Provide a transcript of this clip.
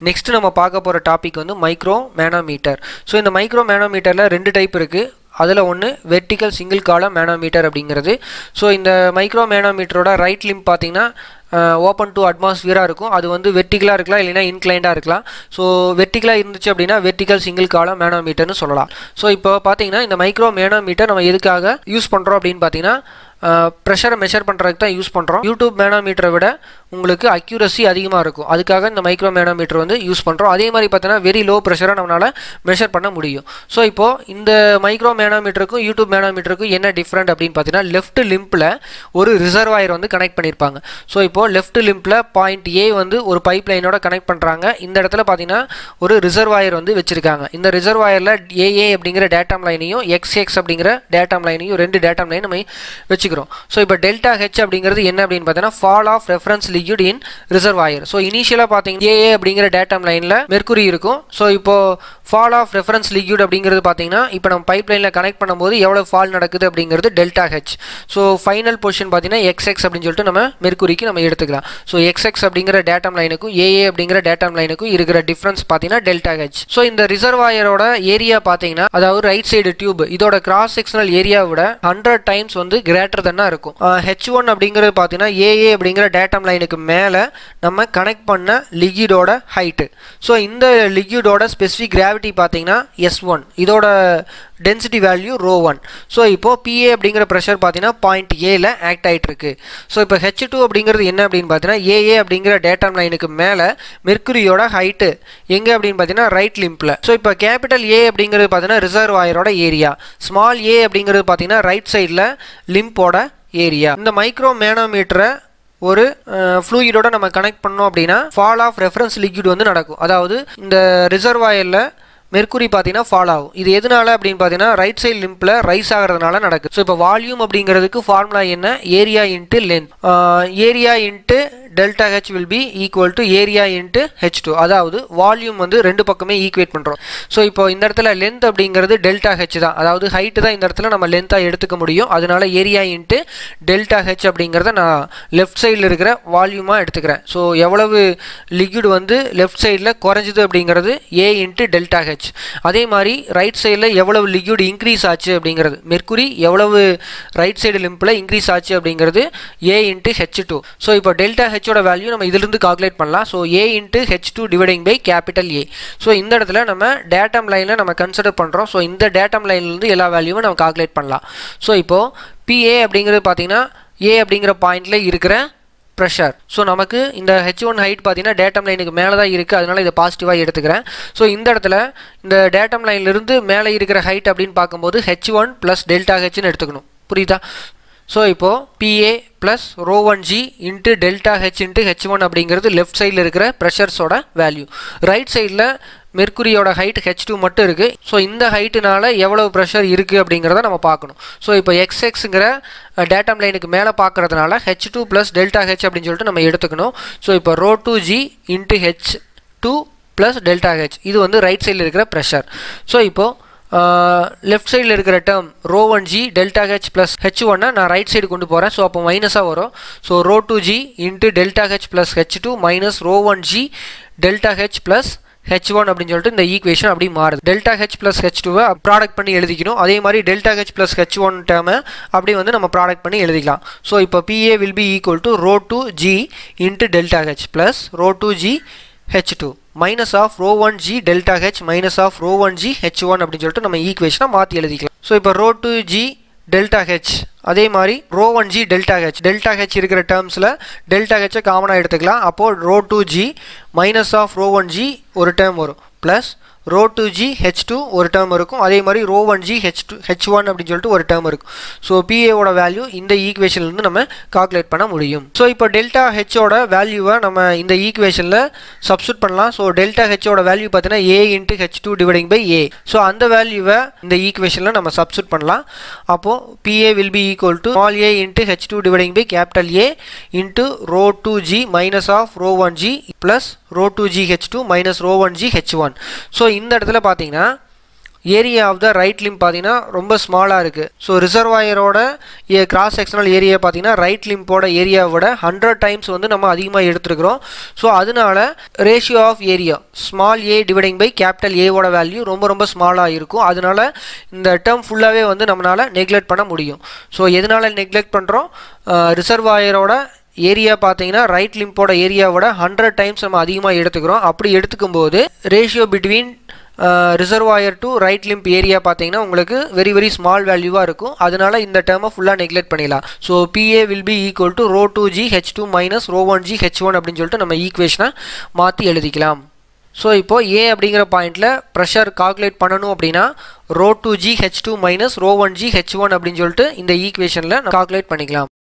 next நம்ம பார்க்க போகிற டாபிக் வந்து மைக்ரோ மேனோமீட்டர் ஸோ இந்த மைக்ரோ மேனோமீட்டரில் ரெண்டு டைப் இருக்குது அதில் ஒன்று வெர்டிக்கல் சிங்கிள் காலம் மேனோமீட்டர் அப்படிங்கிறது ஸோ இந்த மைக்ரோ மேனோமீட்டரோட ரைட் லிம் பார்த்தீங்கன்னா ஓப்பன் டு அட்மாஸ்பியராக இருக்கும் அது வந்து வெர்டிக்கலாக இருக்கலாம் இல்லைனா இன்க்ளைண்டாக இருக்கலாம் ஸோ வெர்டிக்கலாக இருந்துச்சு அப்படின்னா வெர்டிக்கல் சிங்கிள் காலம் மேனோமீட்டர்னு சொல்லலாம் ஸோ இப்போ பார்த்தீங்கன்னா இந்த மைக்ரோ மேனோமீட்டர் நம்ம எதுக்காக யூஸ் பண்ணுறோம் அப்படின்னு பார்த்தீங்கன்னா ப்ரெஷரை மெஷர் பண்ணுறதுக்கு தான் யூஸ் பண்ணுறோம் யூடியூப் மேனோமீட்டரை விட உங்களுக்கு அக்யூரசி அதிகமாக இருக்கும் அதுக்காக இந்த மைக்ரோ மேனோமீட்டர் வந்து யூஸ் பண்ணுறோம் அதே மாதிரி பார்த்தீங்கன்னா வெரி லோ ப்ரெஷரை நம்மளால் மெஷர் பண்ண முடியும் ஸோ இப்போது இந்த மைக்ரோ மேனோமீட்டருக்கும் யூடியூப் மேனோமீட்டருக்கும் என்ன டிஃப்ரெண்ட் அப்படின்னு பார்த்தீங்கன்னா லெஃப்ட் லிம்பில் ஒரு ரிசர்வாயர் வந்து கனெக்ட் பண்ணியிருப்பாங்க ஸோ இப்போது லெஃப்ட் லிம்பில் பாயிண்ட் ஏ வந்து ஒரு பைப் லைனோட கனெக்ட் பண்ணுறாங்க இந்த இடத்துல பார்த்தீங்கன்னா ஒரு ரிசர்வாயர் வந்து வச்சுருக்காங்க இந்த ரிசர்வாயரில் ஏஏ அப்படிங்கிற டேட்டாம் லைனையும் எக்ஸ் எக்ஸ் அப்படிங்கிற டேட்டாம் லைனையும் ரெண்டு டேட்டாம் லைன் நம்ம வச்சுக்கிறோம் ஸோ இப்போ டெல்டா ஹெச் அப்படிங்கிறது என்ன அப்படின்னு பார்த்தீங்கன்னா fall of reference liquid in reservoir so இனிஷியலாக பார்த்தீங்கன்னா ஏஏ அப்படிங்கிற டேட்டாம் லைனில் மெர்க்குரி இருக்கும் ஸோ இப்போ ஃபால் ஆஃப் ரெஃபரன்ஸ் லிக்யூட் அப்படிங்கிறது பார்த்தீங்கன்னா இப்போ நம்ம பைப் லைனில் கனெக்ட் பண்ணும்போது எவ்வளோ ஃபால் நடக்குது அப்படிங்கிறது delta H so final position பார்த்தீங்கன்னா எக்ஸ் எக்ஸ் அப்படின்னு சொல்லிட்டு நம்ம மெர்க்குரிக்கு நம்ம எடுத்துக்கலாம் ஸோ எக்ஸ் எக்ஸ் அப்படிங்கிற டேட்டாம் லைனுக்கும் ஏஏ அப்படிங்கிற டேட்டாம் லைனுக்கும் இருக்கிற டிஃப்ரென்ஸ் பார்த்தீங்கன்னா டெல்டா ஹெச் ஸோ இந்த ரிசர்வாயரோட ஏரியா பார்த்தீங்கன்னா அதாவது ரைட் சைடு டியூப் இதோட கிராஸ் செக்ஷனல் ஏரியாவோட ஹண்ட்ரட் டைம்ஸ் வந்து கிரேட்டர் தன்னா இருக்கும் ஹெச் ஒன் அப்படிங்கிறது பார்த்தீங்கன்னா ஏஏ அப்படிங்கிற டேட்டாம் லைனுக்கு மேலே நம்ம கனெக்ட் பண்ண லிக்யூடோட ஹைட்டு ஸோ இந்த லிக்யூடோட ஸ்பெசிஃபிக் கிராவிட்டி பார்த்தீங்கன்னா எஸ் ஒன் இதோட density value rho one so இப்போது பிஏ அப்படிங்கிற ப்ரெஷர் பார்த்தீங்கன்னா பாயிண்ட் ஏல ஆக்ட் ஆகிட்டு இருக்கு ஸோ இப்போ ஹெச் டூ அப்படிங்கிறது என்ன அப்படின்னு பார்த்தீங்கன்னா ஏஏ அப்படிங்கிற டேட்டாம் லைனுக்கு மேலே மெர்க்குரியோட ஹைட்டு எங்கே அப்படின்னு பார்த்தீங்கன்னா ரைட் லிம்பில் ஸோ இப்போ கேபிட்டல் ஏ அப்படிங்கிறது பார்த்தீங்கன்னா ரிசர்வ் ஆயரோட ஏரியா ஸ்மால் ஏ அப்படிங்கிறது பார்த்தீங்கன்னா ரைட் சைடில் லிம்போட ஏரியா இந்த மைக்ரோ மேனோமீட்டரை ஒரு ஃப்ளூயிடோட நம்ம கனெக்ட் பண்ணோம் அப்படின்னா ஃபால் ஆஃப் ரெஃபரன்ஸ் லிக்யூட் வந்து நடக்கும் அதாவது இந்த ரிசர்வாயரில் மெர்க்குரி பார்த்தீங்கன்னா ஃபால் ஆகும் இது எதனால அப்படின்னு பார்த்தீங்கன்னா ரைட் சைடு லிம்பில் ரைஸ் ஆகிறதுனால நடக்குது ஸோ இப்போ வால்யூம் அப்படிங்கிறதுக்கு ஃபார்முலா என்ன area into length area into delta H will be equal to area into H two அதாவது வால்யூம் வந்து ரெண்டு பக்கமே ஈக்குவேட் பண்ணுறோம் ஸோ இப்போ இந்த இடத்துல லென்த் அப்படிங்கிறது டெல்டா ஹெச் தான் அதாவது ஹைட்டு தான் இந்த இடத்துல நம்ம லென்த்தாக எடுத்துக்க முடியும் அதனால ஏரியா இன்ட்டு டெல்டா ஹெச் அப்படிங்கிறத நான் லெஃப்ட் சைடில் இருக்கிற வால்யூமாக எடுத்துக்கிறேன் ஸோ எவ்வளவு லிக்விட் வந்து லெஃப்ட் சைடில் குறைஞ்சிது அப்படிங்கிறது ஏ இன்ட்டு டெல்டா ஹெச் அதே மாதிரி ரைட் சைடில் எவ்வளவு லிக்யூட் இன்க்ரீஸ் ஆச்சு அப்படிங்கிறது மெர்க்குரி எவ்வளவு ரைட் சைடு லிம்பில் இன்க்ரீஸ் ஆச்சு அப்படிங்கிறது A into H two so இப்போ டெல்டா ஹெச்சோட வேல்யூ நம்ம இதிலிருந்து கால்குலேட் பண்ணலாம் so A into H two dividing by capital A so இந்த இடத்துல நம்ம டேட்டம் லைனில் நம்ம கன்சிடர் பண்ணுறோம் ஸோ இந்த டேட்டம் லைன்லேருந்து எல்லா வேல்யூவும் நம்ம கால்குலேட் பண்ணலாம் ஸோ இப்போது பிஏ அப்படிங்கிறது பார்த்தீங்கன்னா ஏ அப்படிங்கிற பாயிண்டில் இருக்கிற ப்ரெஷர் ஸோ நமக்கு இந்த ஹெச் ஒன் ஹைட் பார்த்தீங்கன்னா டேட்டம் லைனுக்கு மேலே தான் இருக்குது அதனால் இதை பாசிட்டிவாக எடுத்துக்கிறேன் ஸோ இந்த இடத்துல இந்த டேட்டம் லைன்லேருந்து மேலே இருக்கிற ஹைட் அப்படின்னு பார்க்கும்போது ஹெச் ஒன் ப்ளஸ் டெல்டா ஹெச்னு எடுத்துக்கணும் புரியுதா ஸோ இப்போது PA plus rho one G into delta H into H one அப்படிங்கிறது லெஃப்ட் சைடில் இருக்கிற ப்ரெஷர்ஸோட வேல்யூ ரைட் சைடில் மெர்க்குரியோட ஹைட் ஹெச் டூ மட்டும் இருக்குது ஸோ இந்த ஹைட்டுனால எவ்வளோ ப்ரெஷர் இருக்குது அப்படிங்கிறத நம்ம பார்க்கணும் ஸோ இப்போ எக்ஸ் எக்ஸுங்கிற டேட்டம் லைனுக்கு மேலே பார்க்குறதுனால H two plus delta H அப்படின்னு சொல்லிட்டு நம்ம எடுத்துக்கணும் ஸோ இப்போ rho two G into H two plus delta H இது வந்து ரைட் சைடில் இருக்கிற ப்ரெஷர் ஸோ இப்போது லெஃப்ட் சைடில் இருக்கிற term rho one G delta H plus H ஒன்னை நான் ரைட் சைடு கொண்டு போகிறேன் ஸோ அப்போ மைனஸாக வரும் so rho two G into delta H plus H two minus rho one G delta H plus H one அப்படின்னு சொல்லிட்டு இந்த ஈக்குவேஷன் அப்படி மாறுது டெல்டா ஹெச் ப்ளஸ் ஹெச் டூவை ப்ராடக்ட் பண்ணி எழுதிக்கணும் அதே மாதிரி delta H plus H one டேர்மை அப்படி வந்து நம்ம ப்ராடக்ட் பண்ணி எழுதிக்கலாம் ஸோ இப்போ PA will be equal to rho two G into delta H plus rho two G H two minus of rho one G delta H minus of rho one G H one அப்படின்னு சொல்லிட்டு நம்ம ஈக்குவேஷனை மாற்றி எழுதிக்கலாம் so இப்போ rho two G delta H அதே மாதிரி rho one G delta H delta H இருக்கிற டேர்ம்ஸில் டெல்டா ஹெச்சை காமனாக எடுத்துக்கலாம் அப்போது rho two G minus of rho one G ஒரு டேர்ம் வரும் plus rho two G H two ஒரு டேர்ம் இருக்கும் அதே மாதிரி rho one G H two H one அப்படின்னு சொல்லிட்டு ஒரு டேர்ம் இருக்கும் ஸோ பிஏவோட வேல்யூ இந்த ஈக்குவேஷன்லேருந்து நம்ம கால்குலேட் பண்ண முடியும் ஸோ இப்போ டெல்டா ஹெச்சோட வேல்யூவை நம்ம இந்த ஈக்குவேஷனில் சப்ஸ்டியூட் பண்ணலாம் ஸோ டெல்டா ஹெச்சோட வேல்யூ பார்த்தீங்கன்னா A into H two dividing by A so அந்த வேல்யூவை இந்த ஈக்குவேஷனில் நம்ம சப்ஸ்டியூட் பண்ணலாம் அப்போது PA will be equal to small A into H two dividing by capital A into rho two G minus of rho one G plus rho two G H two minus rho one G H one so இந்த இடத்துல பார்த்தீங்கன்னா area of the right limb பார்த்தீங்கன்னா ரொம்ப ஸ்மாலாக இருக்குது so ரிசர்வாயரோட cross sectional area பார்த்தீங்கன்னா right லிம்போட ஏரியாவை விட ஹண்ட்ரட் டைம்ஸ் வந்து நம்ம அதிகமாக எடுத்துருக்குறோம் ஸோ அதனால ratio of area small A dividing by capital ஏவோட வேல்யூ ரொம்ப ரொம்ப ஸ்மாலாக இருக்கும் அதனால இந்த டேர்ம் ஃபுல்லாகவே வந்து நம்மளால் நெக்லெக்ட் பண்ண முடியும் ஸோ எதனால் நெக்லெக்ட் பண்ணுறோம் ரிசர்வாயரோட ஏரியா பார்த்தீங்கன்னா ரைட் லிம்போட ஏரியாவோட ஹண்ட்ரட் டைம்ஸ் நம்ம அதிகமாக எடுத்துக்கிறோம் அப்படி எடுத்துக்கும் போது ratio between reservoir to right limb area பார்த்தீங்கன்னா உங்களுக்கு வெரி வெரி ஸ்மால் வேல்யூவாக இருக்கும் அதனால இந்த டேர்மை ஃபுல்லாக நெக்லெக்ட் பண்ணிடலாம் so PA will be equal to rho two G H two minus rho one G H one அப்படின்னு சொல்லிட்டு நம்ம ஈக்குவேஷனை மாற்றி எழுதிக்கலாம் ஸோ இப்போது ஏ அப்படிங்கிற பாயிண்டில் ப்ரெஷர் கால்குலேட் பண்ணணும் அப்படின்னா rho two G H two minus rho one G H one அப்படின்னு சொல்லிட்டு இந்த ஈக்குவேஷனில் கால்குலேட் பண்ணிக்கலாம்